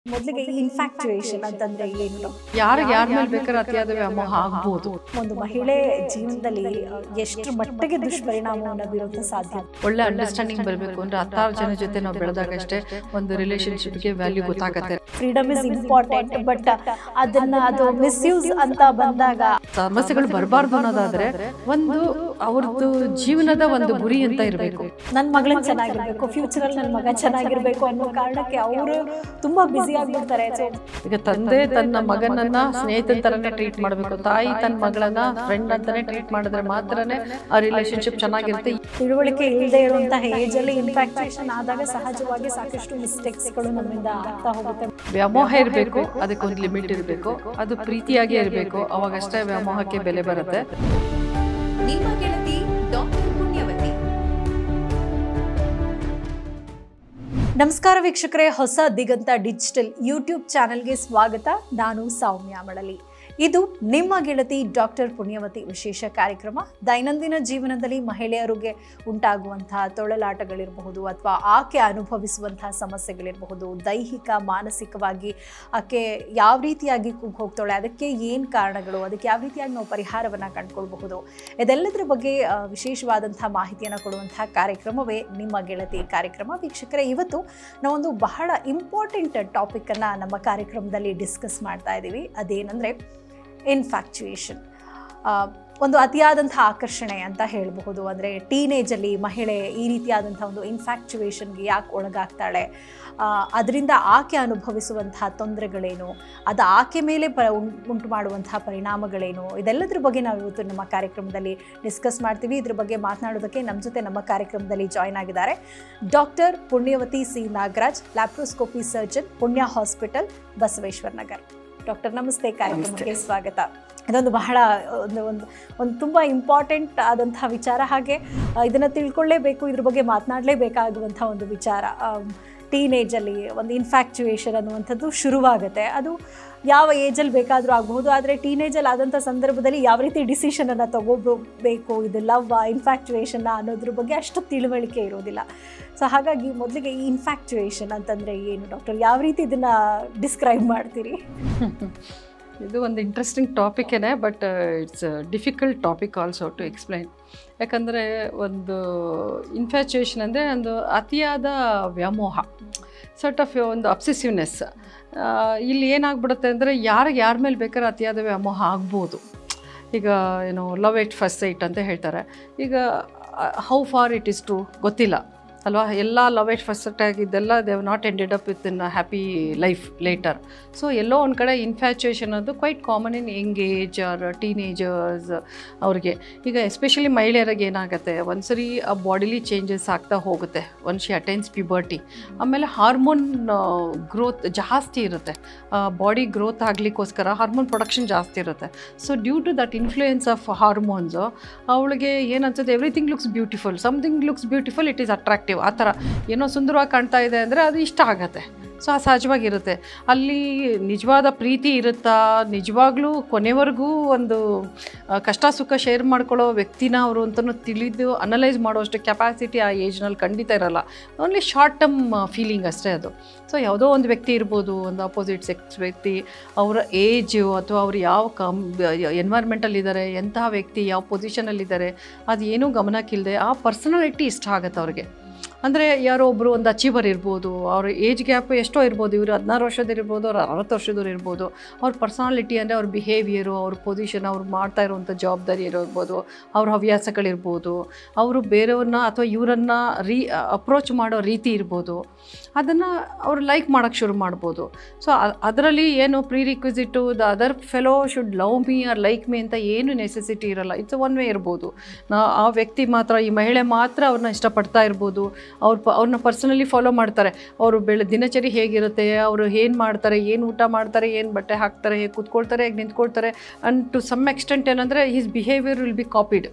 ಮೊದಲಿಗೆ ಇನ್ಫ್ಯಾಕ್ಚುಯೇಷನ್ ಅಂತಂದ್ರೆ ಏನು ಯಾರಿಗೆ ಯಾರ ಮೇಲೆ ಬೇಕಾದ್ರೆ ಅತಿಯಾದ ವ್ಯಾಮೋಹ ಆಗ್ಬೋದು ಒಂದು ಮಹಿಳೆ ಜೀವನದಲ್ಲಿ ಅ, ಎಷ್ಟು ಮಟ್ಟಿಗೆ ದುಷ್ಪರಿಣಾಮವನ್ನು ಬೀರೋಕೆ ಸಾಧ್ಯ ಒಳ್ಳೆ ಅಂಡರ್ಸ್ಟ್ಯಾಂಡಿಂಗ್ ಬರಬೇಕು ಅಂದ್ರೆ ಹತ್ತಾರು ಜನ ಜೊತೆ ನಾವು ಬೆಳೆದಾಗಷ್ಟೇ ಒಂದು ರಿಲೇಶನ್ಶಿಪ್ಗೆ ವ್ಯಾಲ್ಯೂ ಗೊತ್ತಾಗತ್ತೆ ಫ್ರೀಡಮ್ ಇಸ್ ಇಂಪಾರ್ಟೆಂಟ್ ಬಟ್ ಅದನ್ನ ಅದು ಮಿಸ್ಯೂಸ್ ಅಂತ ಬಂದಾಗ ಸಮಸ್ಯೆಗಳು ಬರಬಾರ್ದು ಅನ್ನೋದಾದ್ರೆ ಒಂದು ಅವ್ರದ್ದು ಜೀವನದ ಒಂದು ಗುರಿ ಅಂತ ಇರಬೇಕು ನನ್ನ ಮಗಳನ್ನ ಚೆನ್ನಾಗಿರ್ಬೇಕು ಫ್ಯೂಚರ್ ಅಲ್ಲಿ ನನ್ನ ಮಗ ಚೆನ್ನಾಗಿರ್ಬೇಕು ಅನ್ನೋ ಕಾರಣಕ್ಕೆ ಅವರು ತುಂಬಾ ಬ್ಯುಸಿ ಆಗ್ಬಿಡ್ತಾರೆ ಸೊ ಈಗ ತಂದೆ ತನ್ನ ಮಗನನ್ನ ಸ್ನೇಹಿತನ ತರನೇ ಟ್ರೀಟ್ ಮಾಡಬೇಕು ತಾಯಿ ತನ್ನ ಮಗಳನ್ನ ಫ್ರೆಂಡ್ ಅಂತಾನೆ ಟ್ರೀಟ್ ಮಾಡಿದ್ರೆ ಮಾತ್ರನೇ ಆ ರಿಲೇಶನ್ಶಿಪ್ ಚೆನ್ನಾಗಿರುತ್ತೆ ತಿಳುವಳಿಕೆ ಇಲ್ಲದೆ ಇರುವಂತಹ ಏಜ್ ಅಲ್ಲಿ ಇನ್ಫ್ಯಾಕ್ಚುಯೇಷನ್ ಆದಾಗ ಸಹಜವಾಗಿ ಸಾಕಷ್ಟು ಮಿಸ್ಟೇಕ್ಸ್ಗಳು ನಮ್ಮಿಂದ ಆಗ್ತಾ ಹೋಗುತ್ತೆ ವ್ಯಾಮೋಹ ಇರಬೇಕು ಅದಕ್ಕೆ ಒಂದು ಲಿಮಿಟ್ ಇರಬೇಕು ಅದು ಪ್ರೀತಿಯಾಗಿ ಇರಬೇಕು ಅವಾಗಷ್ಟೇ ವ್ಯಾಮೋಹಕ್ಕೆ ಬೆಲೆ ಬರುತ್ತೆ ನಿಮ್ಮ ಗೆಳತಿ ಡಾಕ್ಟರ್ ಪುಣ್ಯವತಿ ನಮಸ್ಕಾರ ವೀಕ್ಷಕರೇ ಹೊಸ ದಿಗಂತ ಡಿಜಿಟಲ್ ಯೂಟ್ಯೂಬ್ ಚಾನೆಲ್ಗೆ ಸ್ವಾಗತ ನಾನು ಸೌಮ್ಯ ಮಳಲಿ ಇದು ನಿಮ್ಮ ಗೆಳತಿ ಡಾಕ್ಟರ್ ಪುಣ್ಯವತಿ ವಿಶೇಷ ಕಾರ್ಯಕ್ರಮ ದೈನಂದಿನ ಜೀವನದಲ್ಲಿ ಮಹಿಳೆಯರಿಗೆ ಉಂಟಾಗುವಂತಹ ತೊಳಲಾಟಗಳಿರಬಹುದು ಅಥವಾ ಆಕೆ ಅನುಭವಿಸುವಂತಹ ಸಮಸ್ಯೆಗಳಿರಬಹುದು ದೈಹಿಕ ಮಾನಸಿಕವಾಗಿ ಆಕೆ ಯಾವ ರೀತಿಯಾಗಿ ಕುಗ್ಗ್ ಹೋಗ್ತಾಳೆ ಅದಕ್ಕೆ ಏನು ಕಾರಣಗಳು ಅದಕ್ಕೆ ಯಾವ ರೀತಿಯಾಗಿ ನಾವು ಪರಿಹಾರವನ್ನು ಕಂಡುಕೊಳ್ಬಹುದು ಇದೆಲ್ಲದರ ಬಗ್ಗೆ ಆ, ವಿಶೇಷವಾದಂತಹ ಮಾಹಿತಿಯನ್ನು ಕೊಡುವಂತಹ ಕಾರ್ಯಕ್ರಮವೇ ನಿಮ್ಮ ಗೆಳತಿ ಕಾರ್ಯಕ್ರಮ ವೀಕ್ಷಕರೇ ಇವತ್ತು ನಾವೊಂದು ಬಹಳ ಇಂಪಾರ್ಟೆಂಟ್ ಟಾಪಿಕನ್ನು ನಮ್ಮ ಕಾರ್ಯಕ್ರಮದಲ್ಲಿ ಡಿಸ್ಕಸ್ ಮಾಡ್ತಾ ಇದ್ದೀವಿ ಅದೇನೆಂದರೆ ಇನ್ಫ್ಯಾಕ್ಚುಯೇಷನ್ ಒಂದು ಅತಿಯಾದಂಥ ಆಕರ್ಷಣೆ ಅಂತ ಹೇಳಬಹುದು ಅಂದರೆ ಟೀನೇಜಲ್ಲಿ ಮಹಿಳೆ ಈ ರೀತಿಯಾದಂಥ ಒಂದು ಇನ್ಫ್ಯಾಕ್ಚುಯೇಷನ್ಗೆ ಯಾಕೆ ಒಳಗಾಗ್ತಾಳೆ ಅದರಿಂದ ಆಕೆ ಅನುಭವಿಸುವಂತಹ ತೊಂದರೆಗಳೇನು ಅದು ಆಕೆ ಮೇಲೆ ಪ ಉಂ- ಉಂಟು ಮಾಡುವಂತಹ ಪರಿಣಾಮಗಳೇನು ಇದೆಲ್ಲದರ ಬಗ್ಗೆ ನಾವು ಇವತ್ತು ನಮ್ಮ ಕಾರ್ಯಕ್ರಮದಲ್ಲಿ ಡಿಸ್ಕಸ್ ಮಾಡ್ತೀವಿ ಇದ್ರ ಬಗ್ಗೆ ಮಾತನಾಡೋದಕ್ಕೆ ನಮ್ಮ ಜೊತೆ ನಮ್ಮ ಕಾರ್ಯಕ್ರಮದಲ್ಲಿ ಜಾಯ್ನ್ ಆಗಿದ್ದಾರೆ doctor Punyavati C Nagaraj laparoscopy surgeon Punya hospital Basaveshwara Nagar doctor ನಮಸ್ತೆ ಕಾರ್ಯಕ್ರಮಕ್ಕೆ ಸ್ವಾಗತ ಇದೊಂದು ಬಹಳ ಒಂದು ಒಂದು ಒಂದು ತುಂಬ ಇಂಪಾರ್ಟೆಂಟ್ ಆದಂತಹ ವಿಚಾರ ಹಾಗೆ ಇದನ್ನು ತಿಳ್ಕೊಳ್ಳೇಬೇಕು ಇದ್ರ ಬಗ್ಗೆ ಮಾತನಾಡಲೇಬೇಕಾಗುವಂಥ ಒಂದು ವಿಚಾರ ಟೀನೇಜಲ್ಲಿ ಒಂದು ಇನ್ಫ್ಯಾಕ್ಚುಯೇಷನ್ ಅನ್ನುವಂಥದ್ದು ಶುರುವಾಗುತ್ತೆ ಅದು ಯಾವ ಏಜಲ್ಲಿ ಬೇಕಾದರೂ ಆಗಬಹುದು ಆದರೆ ಟೀನೇಜಲ್ಲಿ ಆದಂಥ ಸಂದರ್ಭದಲ್ಲಿ ಯಾವ ರೀತಿ ಡಿಸಿಷನನ್ನು ತಗೋಬೇಕು ಇದು ಲವ್ ಇನ್ಫ್ಯಾಕ್ಚುಯೇಷನ್ನ ಅನ್ನೋದ್ರ ಬಗ್ಗೆ ಅಷ್ಟು ತಿಳುವಳಿಕೆ ಇರೋದಿಲ್ಲ ಸೊ ಹಾಗಾಗಿ ಮೊದಲಿಗೆ ಈ ಇನ್ಫ್ಯಾಕ್ಚುಯೇಷನ್ ಅಂತಂದರೆ ಏನು ಡಾಕ್ಟರ್ ಯಾವ ರೀತಿ ಇದನ್ನು ಡಿಸ್ಕ್ರೈಬ್ ಮಾಡ್ತೀರಿ ಇದು ಒಂದು ಇಂಟ್ರೆಸ್ಟಿಂಗ್ ಟಾಪಿಕ್ಕೇ but it's difficult topic also to explain ಯಾಕಂದರೆ ಒಂದು ಇನ್ಫ್ಯಾಚುಯೇಷನ್ ಅಂದರೆ ಒಂದು ಅತಿಯಾದ ವ್ಯಾಮೋಹ ಸರ್ಟ್ ಆಫ್ ಒಂದು ಅಬ್ಸೆಸಿವ್ನೆಸ್ ಇಲ್ಲಿ ಏನಾಗ್ಬಿಡುತ್ತೆ ಅಂದರೆ ಯಾರಿಗೆ ಯಾರ ಮೇಲೆ ಬೇಕಾದ್ರೆ ಅತಿಯಾದ ವ್ಯಾಮೋಹ ಆಗ್ಬೋದು ಈಗ ಏನು ಲವ್ ಎಟ್ ಫಸ್ಟ್ ಸೈಟ್ ಅಂತ ಹೇಳ್ತಾರೆ ಈಗ how far it is true ಗೊತ್ತಿಲ್ಲ ಅಲ್ವಾ ಎಲ್ಲ ಲವ್ ಎಟ್ ಫಸ್ಟ್ ಸೆಟ್ ಆಗಿದ್ದೆಲ್ಲ they have not ended up with unhappy life later so ಎಲ್ಲೋ ಒಂದು ಕಡೆ ಇನ್ಫ್ಯಾಚುಯೇಷನ್ ಅದು quite common in young age or teenagers ಅವ್ರಿಗೆ ಈಗ ಎಸ್ಪೆಷಲಿ ಮಹಿಳೆಯರಿಗೆ ಏನಾಗುತ್ತೆ ಒಂದ್ಸರಿ ಆ ಬಾಡಿಲಿ ಚೇಂಜಸ್ ಆಗ್ತಾ ಹೋಗುತ್ತೆ ಒನ್ ಶಿ ಅಟೈನ್ಸ್ ಪ್ಯುಬರ್ಟಿ ಆಮೇಲೆ ಹಾರ್ಮೋನ್ ಗ್ರೋತ್ ಜಾಸ್ತಿ ಇರುತ್ತೆ ಬಾಡಿ ಗ್ರೋತ್ ಆಗಲಿಕ್ಕೋಸ್ಕರ ಹಾರ್ಮೋನ್ ಪ್ರೊಡಕ್ಷನ್ ಜಾಸ್ತಿ ಇರುತ್ತೆ so due to that influence of hormones ಅವಳಿಗೆ ಏನನ್ಸುತ್ತೆ everything looks beautiful something looks beautiful it is attractive ಆ ಥರ ಏನೋ ಸುಂದರವಾಗಿ ಕಾಣ್ತಾ ಇದೆ ಅಂದರೆ ಅದು ಇಷ್ಟ ಆಗತ್ತೆ ಸೊ ಆ ಸಹಜವಾಗಿರುತ್ತೆ ಅಲ್ಲಿ ನಿಜವಾದ ಪ್ರೀತಿ ಇರುತ್ತಾ ನಿಜವಾಗ್ಲೂ ಕೊನೆವರೆಗೂ ಒಂದು ಆ, ಕಷ್ಟ ಸುಖ ಶೇರ್ ಮಾಡ್ಕೊಳ್ಳೋ ವ್ಯಕ್ತಿನ ಅವರು ಅಂತಲೂ ತಿಳಿದು ಅನಲೈಸ್ ಮಾಡೋಷ್ಟು ಕೆಪಾಸಿಟಿ ಆ ಏಜ್ನಲ್ಲಿ ಖಂಡಿತ ಇರಲ್ಲ ಓನ್ಲಿ ಶಾರ್ಟ್ ಟರ್ಮ್ ಫೀಲಿಂಗ್ ಅಷ್ಟೇ ಅದು ಸೊ ಯಾವುದೋ ಒಂದು ವ್ಯಕ್ತಿ ಇರ್ಬೋದು ಒಂದು ಅಪೋಸಿಟ್ ಸೆಕ್ಸ್ ವ್ಯಕ್ತಿ ಅವರ ಏಜು ಅಥವಾ ಅವ್ರು ಯಾವ ಕಮ್ ಎನ್ವೈರ್ಮೆಂಟಲ್ಲಿದ್ದಾರೆ ಎಂತಹ ವ್ಯಕ್ತಿ ಯಾವ ಪೊಸಿಷನಲ್ಲಿದ್ದಾರೆ ಅದು ಏನೂ ಗಮನಕ್ಕಿಲ್ಲದೆ ಆ ಪರ್ಸನಾಲಿಟಿ ಇಷ್ಟ ಆಗುತ್ತೆ ಅವ್ರಿಗೆ ಅಂದರೆ ಯಾರೋ ಒಬ್ಬರು ಒಂದು ಅಚೀವರ್ ಇರ್ಬೋದು ಅವ್ರ ಏಜ್ ಗ್ಯಾಪ್ ಎಷ್ಟೋ ಇರ್ಬೋದು ಇವರು ಹದಿನಾರು ವರ್ಷದಿರ್ಬೋದು ಅವ್ರು ಅರವತ್ತು ವರ್ಷದವ್ರು ಇರ್ಬೋದು ಅವ್ರ ಪರ್ಸನಾಲಿಟಿ ಅಂದರೆ ಅವ್ರ ಬಿಹೇವಿಯರು ಅವ್ರ ಪೊಸಿಷನ್ ಅವ್ರು ಮಾಡ್ತಾ ಇರುವಂಥ ಜವಾಬ್ದಾರಿ ಇರ್ಬೋದು ಅವ್ರ ಹವ್ಯಾಸಗಳಿರ್ಬೋದು ಅವರು ಬೇರೆಯವ್ರನ್ನ ಅಥವಾ ಇವರನ್ನು ರೀ ಅಪ್ರೋಚ್ ಮಾಡೋ ರೀತಿ ಇರ್ಬೋದು ಅದನ್ನು ಅವ್ರು ಲೈಕ್ ಮಾಡೋಕ್ಕೆ ಶುರು ಮಾಡ್ಬೋದು ಸೊ ಅದರಲ್ಲಿ ಏನು prerequisite the other fellow should love me or like me ಅಂತ ಏನು ನೆಸೆಸಿಟಿ ಇರಲ್ಲ ಇಟ್ಸ್ ಒನ್ ವೇ ಇರ್ಬೋದು ನಾ ಆ ವ್ಯಕ್ತಿ ಮಾತ್ರ ಈ ಮಹಿಳೆ ಮಾತ್ರ ಅವ್ರನ್ನ ಇಷ್ಟಪಡ್ತಾ ಇರ್ಬೋದು ಅವ್ರು ಪ ಅವ್ರನ್ನ ಪರ್ಸನಲಿ ಫಾಲೋ ಮಾಡ್ತಾರೆ ಅವರು ಬೆಳೆ ದಿನಚರಿ ಹೇಗಿರುತ್ತೆ ಅವರು ಏನು ಮಾಡ್ತಾರೆ ಏನು ಊಟ ಮಾಡ್ತಾರೆ ಏನು ಬಟ್ಟೆ ಹಾಕ್ತಾರೆ ಹೇಗೆ ಕೂತ್ಕೊಳ್ತಾರೆ ಹೇಗೆ ನಿಂತ್ಕೊಳ್ತಾರೆ ಆ್ಯಂಡ್ ಟು ಸಮ್ ಎಕ್ಸ್ಟೆಂಟ್ ಏನಂದರೆ his behaviour will be copied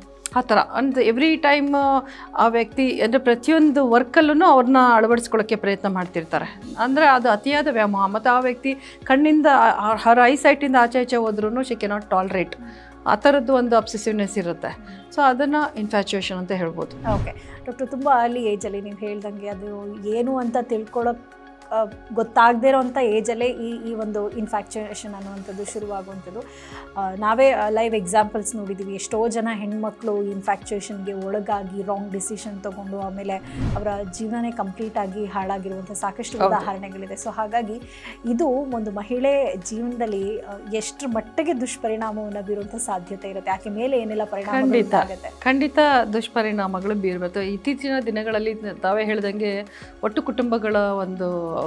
ಆ ಥರ ಅಂದರೆ ಎವ್ರಿ ಟೈಮ್ ಆ ವ್ಯಕ್ತಿ ಅಂದರೆ ಪ್ರತಿಯೊಂದು ವರ್ಕಲ್ಲೂ ಅವ್ರನ್ನ ಅಳವಡಿಸ್ಕೊಳ್ಳೋಕ್ಕೆ ಪ್ರಯತ್ನ ಮಾಡ್ತಿರ್ತಾರೆ ಅಂದರೆ ಅದು ಅತಿಯಾದ ವ್ಯಾಮೋಹ ಮತ್ತು ಆ ವ್ಯಕ್ತಿ ಕಣ್ಣಿಂದ ಹರ ಐ ಸೈಟಿಂದ ಆಚೆ ಆಚೆ ಹೋದ್ರೂ ಶಿ ಕೆನಾಟ್ ಟಾಲ್ರೇಟ್ ಆ ಥರದ್ದು ಒಂದು ಅಬ್ಸೆಸಿವ್ನೆಸ್ ಇರುತ್ತೆ ಸೊ ಅದನ್ನು ಇನ್ಫ್ಯಾಚುಯೇಷನ್ ಅಂತ ಹೇಳ್ಬೋದು ಓಕೆ ಡಾಕ್ಟರ್ ತುಂಬ ಅರ್ಲಿ ಏಜಲ್ಲಿ ನೀವು ಹೇಳ್ದಂಗೆ ಅದು ಏನು ಅಂತ ತಿಳ್ಕೊಳ್ಳೋಕೆ ಗೊತ್ತಾಗದೇ ಇರೋವಂಥ ಏಜಲ್ಲೇ ಈ ಈ ಒಂದು ಇನ್ಫ್ಯಾಕ್ಚುಯೇಷನ್ ಅನ್ನುವಂಥದ್ದು ಶುರುವಾಗುವಂಥದ್ದು ಆ, ನಾವೇ ಲೈವ್ ಎಕ್ಸಾಂಪಲ್ಸ್ ನೋಡಿದ್ದೀವಿ ಎಷ್ಟೋ ಜನ ಹೆಣ್ಮಕ್ಳು ಇನ್ಫ್ಯಾಕ್ಚುಯೇಷನ್ಗೆ ಒಳಗಾಗಿ ರಾಂಗ್ ಡಿಸಿಷನ್ ತೊಗೊಂಡು ಆಮೇಲೆ ಅವರ ಜೀವನನೇ ಕಂಪ್ಲೀಟ್ ಆಗಿ ಹಾಳಾಗಿರುವಂಥ ಸಾಕಷ್ಟು ಹೌದು. ಉದಾಹರಣೆಗಳಿದೆ ಸೊ ಹಾಗಾಗಿ ಇದು ಒಂದು ಮಹಿಳೆ ಜೀವನದಲ್ಲಿ ಆ, ಎಷ್ಟರ ಮಟ್ಟಿಗೆ ದುಷ್ಪರಿಣಾಮವನ್ನು ಬೀರುವಂಥ ಸಾಧ್ಯತೆ ಇರುತ್ತೆ ಆಕೆ ಮೇಲೆ ಏನೆಲ್ಲ ಪರಿಣಾಮ ಖಂಡಿತ. ಆಗುತ್ತೆ ಖಂಡಿತ ದುಷ್ಪರಿಣಾಮಗಳು ಬೀರ್ಬೇಕು ಇತ್ತೀಚಿನ ದಿನಗಳಲ್ಲಿ ತಾವೇ ಹೇಳ್ದಂಗೆ ಒಟ್ಟು ಕುಟುಂಬಗಳ ಒಂದು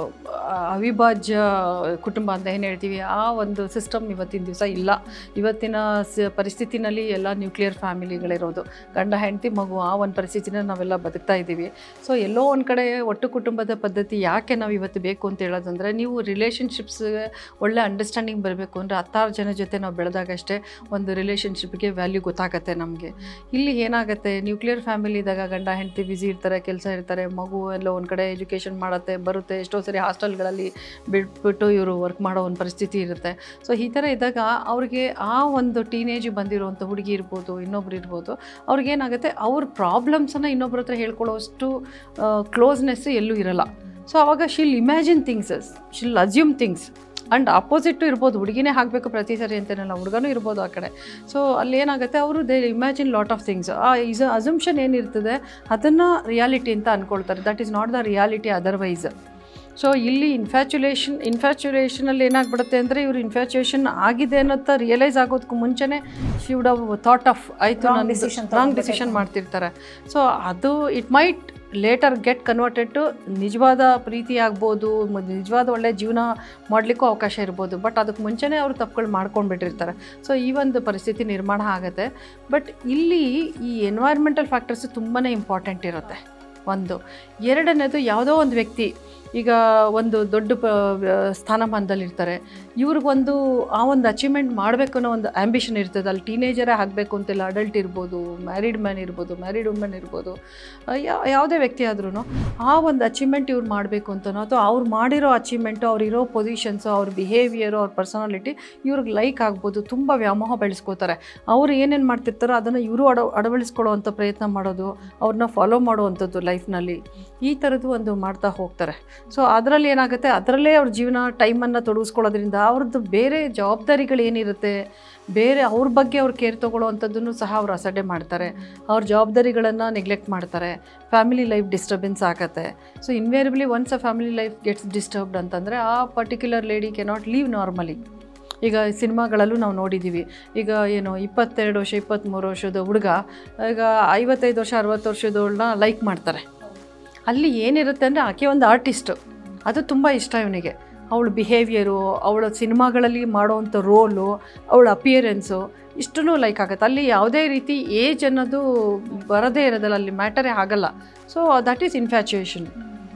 ಆ, ಅವಿಭಾಜ್ಯ ಕುಟುಂಬ ಅಂತ ಏನು ಹೇಳ್ತೀವಿ ಆ ಒಂದು ಸಿಸ್ಟಮ್ ಇವತ್ತಿನ ದಿವಸ ಇಲ್ಲ ಇವತ್ತಿನ ಸ ಪರಿಸ್ಥಿತಿನಲ್ಲಿ ಎಲ್ಲ ನ್ಯೂಕ್ಲಿಯರ್ ಫ್ಯಾಮಿಲಿಗಳಿರೋದು ಗಂಡ ಹೆಂಡತಿ ಮಗು ಆ ಒಂದು ಪರಿಸ್ಥಿತಿನ ನಾವೆಲ್ಲ ಬದುಕ್ತಾ ಇದ್ದೀವಿ ಸೊ ಎಲ್ಲೋ ಒಂದು ಕಡೆ ಒಟ್ಟು ಕುಟುಂಬದ ಪದ್ಧತಿ ಯಾಕೆ ನಾವು ಇವತ್ತು ಬೇಕು ಅಂತ ಹೇಳೋದಂದರೆ ನೀವು ರಿಲೇಷನ್ಶಿಪ್ಸ್ ಒಳ್ಳೆ ಅಂಡರ್ಸ್ಟ್ಯಾಂಡಿಂಗ್ ಬರಬೇಕು ಅಂದರೆ ಹತ್ತಾರು ಜನ ಜೊತೆ ನಾವು ಬೆಳೆದಾಗಷ್ಟೇ ಒಂದು ರಿಲೇಷನ್ಶಿಪ್ಗೆ ವ್ಯಾಲ್ಯೂ ಗೊತ್ತಾಗತ್ತೆ ನಮಗೆ ಇಲ್ಲಿ ಏನಾಗುತ್ತೆ ನ್ಯೂಕ್ಲಿಯರ್ ಫ್ಯಾಮಿಲಿ ಇದ್ದಾಗ ಗಂಡ ಹೆಂಡತಿ ಬ್ಯುಸಿ ಇರ್ತಾರೆ ಕೆಲಸ ಇರ್ತಾರೆ ಮಗು ಎಲ್ಲ ಒಂದು ಕಡೆ ಎಜುಕೇಷನ್ ಮಾಡುತ್ತೆ ಬರುತ್ತೆ ಎಷ್ಟೋ ಸರಿ ಹಾಸ್ಟೆಲ್ಗಳಲ್ಲಿ ಬಿಟ್ಬಿಟ್ಟು ಇವರು ವರ್ಕ್ ಮಾಡೋ ಒಂದು ಪರಿಸ್ಥಿತಿ ಇರುತ್ತೆ ಸೊ ಈ ಥರ ಇದ್ದಾಗ ಅವ್ರಿಗೆ ಆ ಒಂದು ಟೀನೇಜ್ ಬಂದಿರುವಂಥ ಹುಡುಗಿ ಇರ್ಬೋದು ಇನ್ನೊಬ್ರು ಇರ್ಬೋದು ಅವ್ರಿಗೇನಾಗುತ್ತೆ ಅವ್ರ ಪ್ರಾಬ್ಲಮ್ಸನ್ನು ಇನ್ನೊಬ್ರ ಹತ್ರ ಹೇಳ್ಕೊಳ್ಳೋಷ್ಟು ಕ್ಲೋಸ್ನೆಸ್ ಎಲ್ಲೂ ಇರಲ್ಲ ಸೊ ಅವಾಗ she'll imagine things she'll assume things and opposite ಇರ್ಬೋದು ಹುಡುಗಿನೇ ಹಾಕಬೇಕು ಪ್ರತಿ ಸರಿ ಅಂತೇನಲ್ಲ ಹುಡುಗನೂ ಇರ್ಬೋದು ಆ ಕಡೆ ಸೊ ಅಲ್ಲಿ ಏನಾಗುತ್ತೆ ಅವರು they imagine lot of things ಆ ಇಸ್ ಅಸಂಪ್ಷನ್ ಏನಿರ್ತದೆ ಅದನ್ನು ರಿಯಾಲಿಟಿ ಅಂತ ಅಂದ್ಕೊಳ್ತಾರೆ that is not the reality otherwise so ಇಲ್ಲಿ ಇನ್ಫ್ಯಾಚುಲೇಷನ್ ಇನ್ಫ್ಯಾಚುಲೇಷನಲ್ಲಿ ಏನಾಗ್ಬಿಡುತ್ತೆ ಅಂದರೆ ಇವರು ಇನ್ಫ್ಯಾಚುಯೇಷನ್ ಆಗಿದೆ ಅನ್ನೋದು ರಿಯಲೈಸ್ ಆಗೋದಕ್ಕೂ ಮುಂಚೆನೇ she would have thought of ಆಯಿತು Wrong ನಾನು decision ರಾಂಗ್ ತಗೊಂಡ್ಬಿಟ್ಟೆ. ಡಿಸಿಷನ್ ಮಾಡ್ತಿರ್ತಾರೆ ಸೊ ಅದು it might later get converted to ನಿಜವಾದ ಪ್ರೀತಿ ಆಗ್ಬೋದು ಮ- ನಿಜವಾದ ಒಳ್ಳೆ ಜೀವನ ಮಾಡಲಿಕ್ಕೂ ಅವಕಾಶ ಇರ್ಬೋದು ಬಟ್ ಅದಕ್ಕೆ ಮುಂಚೆನೇ ಅವರು ತಪ್ಪುಗಳು ಮಾಡ್ಕೊಂಡ್ಬಿಟ್ಟಿರ್ತಾರೆ ಸೊ ಈ ಒಂದು ಪರಿಸ್ಥಿತಿ ನಿರ್ಮಾಣ ಆಗುತ್ತೆ ಬಟ್ ಇಲ್ಲಿ ಈ ಎನ್ವೈರ್ಮೆಂಟಲ್ ಫ್ಯಾಕ್ಟರ್ಸ್ ತುಂಬಾ ಇಂಪಾರ್ಟೆಂಟ್ ಇರುತ್ತೆ ಒಂದು ಎರಡನೇದು ಯಾವುದೋ ಒಂದು ವ್ಯಕ್ತಿ ಈಗ ಒಂದು ದೊಡ್ಡ ಪ ಸ್ಥಾನಮಾನದಲ್ಲಿರ್ತಾರೆ ಇವ್ರಿಗೊಂದು ಆ ಒಂದು ಅಚೀವ್ಮೆಂಟ್ ಮಾಡಬೇಕು ಅನ್ನೋ ಒಂದು ಆ್ಯಂಬಿಷನ್ ಇರ್ತದೆ ಅಲ್ಲಿ ಟೀನೇಜರೇ ಆಗಬೇಕು ಅಂತಿಲ್ಲ ಅಡಲ್ಟ್ ಇರ್ಬೋದು ಮ್ಯಾರಿಡ್ ಮ್ಯಾನ್ ಇರ್ಬೋದು ಮ್ಯಾರಿಡ್ ವುಮೆನ್ ಇರ್ಬೋದು ಆ, ಯಾ- ಯಾವುದೇ ವ್ಯಕ್ತಿ ಆದ್ರೂ ಆ ಒಂದು ಅಚೀವ್ಮೆಂಟ್ ಇವ್ರು ಮಾಡಬೇಕು ಅಂತನೋ ಅಥವಾ ಅವ್ರು ಮಾಡಿರೋ ಅಚೀವ್ಮೆಂಟು ಅವ್ರಿರೋ ಪೊಸಿಷನ್ಸು ಅವ್ರ ಬಿಹೇವಿಯರು ಅವ್ರ ಪರ್ಸನಾಲಿಟಿ ಇವ್ರಿಗೆ ಲೈಕ್ ಆಗ್ಬೋದು ತುಂಬ ವ್ಯಾಮೋಹ ಬೆಳೆಸ್ಕೋತಾರೆ ಅವ್ರು ಏನೇನು ಮಾಡ್ತಿರ್ತಾರೋ ಅದನ್ನು ಇವರು ಅಡ ಅಳವಡಿಸ್ಕೊಳ್ಳೋವಂಥ ಪ್ರಯತ್ನ ಮಾಡೋದು ಅವ್ರನ್ನ ಫಾಲೋ ಮಾಡುವಂಥದ್ದು ಲೈಫ್ನಲ್ಲಿ ಈ ಥರದ್ದು ಒಂದು ಮಾಡ್ತಾ ಹೋಗ್ತಾರೆ ಸೊ ಅದರಲ್ಲಿ ಏನಾಗುತ್ತೆ ಅದರಲ್ಲೇ ಅವ್ರ ಜೀವನ ಟೈಮನ್ನು ತೊಡಗಿಸ್ಕೊಳ್ಳೋದ್ರಿಂದ ಅವ್ರದ್ದು ಬೇರೆ ಜವಾಬ್ದಾರಿಗಳು ಏನಿರುತ್ತೆ ಬೇರೆ ಅವ್ರ ಬಗ್ಗೆ ಅವ್ರು ಕೇರ್ ತೊಗೊಳ್ಳೋವಂಥದ್ದನ್ನು ಸಹ ಅವ್ರು ಅಸಡ್ಡೆ ಮಾಡ್ತಾರೆ ಅವ್ರ ಜವಾಬ್ದಾರಿಗಳನ್ನು ನೆಗ್ಲೆಕ್ಟ್ ಮಾಡ್ತಾರೆ ಫ್ಯಾಮಿಲಿ ಲೈಫ್ ಡಿಸ್ಟರ್ಬೆನ್ಸ್ ಆಗುತ್ತೆ so invariably once a family life gets disturbed ಅಂತಂದರೆ ಆ particular lady cannot leave normally ಈಗ ಸಿನಿಮಾಗಳಲ್ಲೂ ನಾವು ನೋಡಿದ್ದೀವಿ ಈಗ ಏನು ಇಪ್ಪತ್ತೆರಡು ವರ್ಷ ಇಪ್ಪತ್ತ್ಮೂರು ವರ್ಷದ ಹುಡುಗ ಈಗ ಐವತ್ತೈದು ವರ್ಷ ಅರವತ್ತು ವರ್ಷದವಳನ್ನ ಲೈಕ್ ಮಾಡ್ತಾರೆ ಅಲ್ಲಿ ಏನಿರುತ್ತೆ ಅಂದರೆ ಆಕೆ ಒಂದು ಆರ್ಟಿಸ್ಟು ಅದು ತುಂಬ ಇಷ್ಟ ಇವನಿಗೆ ಅವಳ ಬಿಹೇವಿಯರು ಅವಳ ಸಿನಿಮಾಗಳಲ್ಲಿ ಮಾಡೋವಂಥ ರೋಲು ಅವಳ ಅಪಿಯರೆನ್ಸು ಇಷ್ಟೂ ಲೈಕ್ ಆಗುತ್ತೆ ಅಲ್ಲಿ ಯಾವುದೇ ರೀತಿ ಏಜ್ ಅನ್ನೋದು ಬರೋದೇ ಇರೋದಲ್ಲ ಅಲ್ಲಿ ಮ್ಯಾಟರೇ ಆಗಲ್ಲ ಸೊ ದಟ್ ಈಸ್ ಇನ್ಫ್ಯಾಚುಯೇಷನ್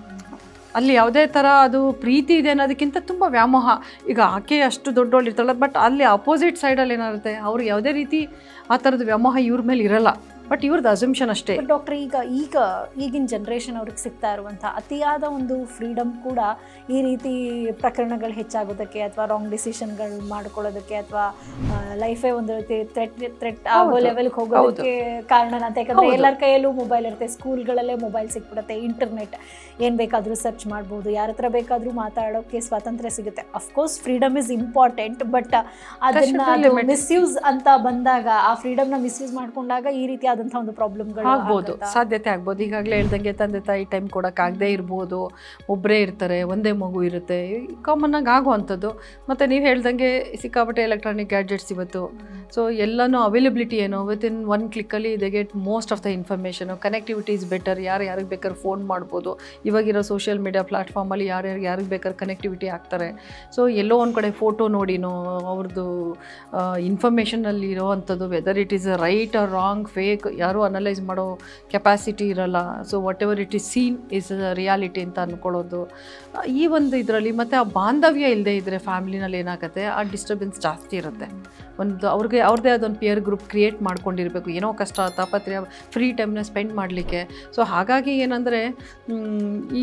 ಅಲ್ಲಿ ಯಾವುದೇ ಥರ ಅದು ಪ್ರೀತಿ ಇದೆ ಅನ್ನೋದಕ್ಕಿಂತ ತುಂಬ ವ್ಯಾಮೋಹ ಈಗ ಆಕೆ ಅಷ್ಟು ದೊಡ್ಡವಳು ಇರ್ತಾಳೆ ಬಟ್ ಅಲ್ಲಿ ಅಪೋಸಿಟ್ ಸೈಡಲ್ಲಿ ಏನಾಗುತ್ತೆ ಅವ್ರಿಗೆ ಯಾವುದೇ ರೀತಿ ಆ ಥರದ ವ್ಯಾಮೋಹ ಇವ್ರ ಮೇಲೆ ಇರಲ್ಲ ಬಟ್ ಇವ್ರದ್ದು ಅಸಂಪ್ಷನ್ ಅಷ್ಟೇ ಡಾಕ್ಟರ್ ಈಗ ಈಗ ಈಗಿನ ಜನ್ರೇಷನ್ ಅವ್ರಿಗೆ ಸಿಗ್ತಾ ಇರುವಂಥ ಅತಿಯಾದ ಒಂದು ಫ್ರೀಡಮ್ ಕೂಡ ಈ ರೀತಿ ಪ್ರಕರಣಗಳು ಹೆಚ್ಚಾಗೋದಕ್ಕೆ ಅಥವಾ ರಾಂಗ್ ಡಿಸಿಷನ್ಗಳು ಮಾಡ್ಕೊಳ್ಳೋದಕ್ಕೆ ಅಥವಾ ಲೈಫೇ ಒಂದು ರೀತಿ ಥ್ರೆಟ್ ಥ್ರೆಟ್ ಆಗೋ ಹೌದು. ಲೆವೆಲ್ಗೆ ಹೋಗೋದಕ್ಕೆ ಕಾರಣ ಅಂತ ಯಾಕಂದ್ರೆ ಹೌದು. ಎಲ್ಲರ ಕೈಯಲ್ಲೂ ಮೊಬೈಲ್ ಇರುತ್ತೆ ಸ್ಕೂಲ್ಗಳಲ್ಲೇ ಮೊಬೈಲ್ ಸಿಕ್ಬಿಡುತ್ತೆ ಇಂಟರ್ನೆಟ್ ಏನು ಬೇಕಾದರೂ ಸರ್ಚ್ ಮಾಡ್ಬೋದು ಯಾರ ಹತ್ರ ಬೇಕಾದರೂ ಮಾತಾಡೋಕ್ಕೆ ಸ್ವಾತಂತ್ರ್ಯ ಸಿಗುತ್ತೆ of course freedom is important but ಅದನ್ನ There should be limit. Misuse ಅಂತ ಬಂದಾಗ ಆ ಫ್ರೀಡಮ್ನ ಮಿಸ್ಯೂಸ್ ಮಾಡ್ಕೊಂಡಾಗ ಈ ರೀತಿಯಾದಂಥ ಒಂದು ಪ್ರಾಬ್ಲಮ್ಗಳು ಆಗ್ಬೋದು ಸಾಧ್ಯತೆ ಆಗ್ಬೋದು ಈಗಾಗಲೇ ಹೇಳ್ದಂಗೆ ತಂದೆ ತಾಯಿ ಟೈಮ್ ಕೊಡೋಕ್ಕಾಗದೇ ಇರ್ಬೋದು ಒಬ್ಬರೇ ಇರ್ತಾರೆ ಒಂದೇ ಮಗು ಇರುತ್ತೆ ಕಾಮನ್ ಆಗಿ ಆಗುವಂಥದ್ದು ಮತ್ತು ನೀವು ಹೇಳ್ದಂಗೆ ಸಿಕ್ಕಾಪಟ್ಟೆ ಎಲೆಕ್ಟ್ರಾನಿಕ್ ಗ್ಯಾಡ್ಜೆಟ್ಸ್ ಇವತ್ತು ಸೊ ಎಲ್ಲನೂ ಅವೈಲಬಿಲಿಟಿ ಏನು ವಿತಿನ್ ಒನ್ ಕ್ಲಿಕ್ಕಲ್ಲಿ they get most of the information connectivity is better ಯಾರು ಯಾರಿಗೆ ಬೇಕಾದ್ರೆ ಫೋನ್ ಮಾಡ್ಬೋದು ಇವಾಗಿರೋ ಸೋಷಿಯಲ್ ಮೀಡಿಯಾ ಪ್ಲಾಟ್ಫಾರ್ಮಲ್ಲಿ ಯಾರ್ಯಾರು ಯಾರಿಗೆ ಬೇಕಾದ್ರೆ ಕನೆಕ್ಟಿವಿಟಿ ಆಗ್ತಾರೆ ಸೊ ಎಲ್ಲೋ ಒಂದು ಕಡೆ ಫೋಟೋ ನೋಡಿನೋ ಅವ್ರದ್ದು ಇನ್ಫಾರ್ಮೇಷನಲ್ಲಿ ಇರೋ ಅಂಥದ್ದು whether it is right or wrong fake ಯಾರೂ ಅನಲೈಸ್ ಮಾಡೋ ಕೆಪಾಸಿಟಿ ಇರಲ್ಲ so whatever it is seen is reality ಅಂತ ಅಂದ್ಕೊಳ್ಳೋದು ಆ, ಈ ಒಂದು ಇದರಲ್ಲಿ ಮತ್ತು ಆ ಬಾಂಧವ್ಯ ಇಲ್ಲದೆ ಇದ್ದರೆ ಫ್ಯಾಮಿಲಿನಲ್ಲಿ ಏನಾಗುತ್ತೆ ಆ ಡಿಸ್ಟರ್ಬೆನ್ಸ್ ಜಾಸ್ತಿ ಇರುತ್ತೆ ಒಂದು ಅವ್ರಿಗೆ ಅವ್ರದ್ದೇ ಆದೊಂದು ಪಿಯರ್ ಗ್ರೂಪ್ ಕ್ರಿಯೇಟ್ ಮಾಡ್ಕೊಂಡಿರಬೇಕು ಏನೋ ಕಷ್ಟ ತಾಪತ್ರೆ ಫ್ರೀ ಟೈಮ್ನ ಸ್ಪೆಂಡ್ ಮಾಡಲಿಕ್ಕೆ ಸೊ ಹಾಗಾಗಿ ಏನಂದರೆ ಈ